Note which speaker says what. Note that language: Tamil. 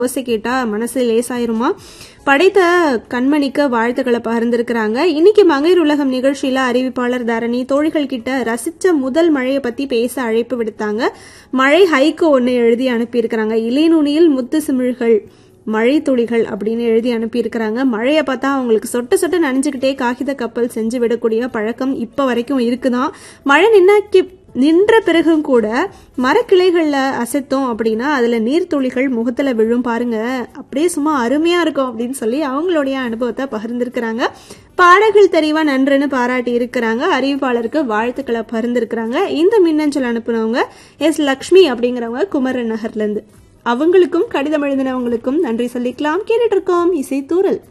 Speaker 1: யோசி கேட்டா மனசு லேசாயிருமா படைத்த கண்மணிக்கு வாழ்த்துக்களை பகிர்ந்திருக்கிறாங்க இன்னைக்கு மங்கையர் உலகம் நிகழ்ச்சியில அறிவிப்பாளர் தரணி தோழிகள் கிட்ட ரசிச்ச முதல் மழையை பத்தி பேச அழைப்பு விடுத்தாங்க மழை ஹைக்கு ஒன்னு எழுதி அனுப்பியிருக்கிறாங்க இலைநுனியில் முத்து சிமிழ்கள் மழை துளிகள் அப்படின்னு எழுதி அனுப்பியிருக்கிறாங்க மழையை பார்த்தா அவங்களுக்கு சொட்ட சொட்ட நனைஞ்சுக்கிட்டே காகித கப்பல் செஞ்சு விடக்கூடிய பழக்கம் இப்ப வரைக்கும் இருக்குதான் மழை நின்னாக்கி நின்ற பிறகும் கூட மரக்கிளைகள்ல அசைத்தோம் அப்படின்னா அதுல நீர்த்துளிகள் முகத்துல விழும் பாருங்க அப்படியே சும்மா அருமையா இருக்கும் அப்படின்னு சொல்லி அவங்களுடைய அனுபவத்தை பகிர்ந்திருக்கிறாங்க பாடல்கள் தெரிவா நன்றுன்னு பாராட்டி இருக்கிறாங்க அறிவிப்பாளருக்கு வாழ்த்துக்களை பகிர்ந்திருக்கிறாங்க இந்த மின்னஞ்சல் அனுப்புனவங்க எஸ் லக்ஷ்மி அப்படிங்கிறவங்க குமரன் நகர்ல இருந்து அவங்களுக்கும் கடிதம் எழுதினவங்களுக்கும் நன்றி சொல்லிக்கலாம் கேட்டுட்டு இருக்கோம் இசை தூரல்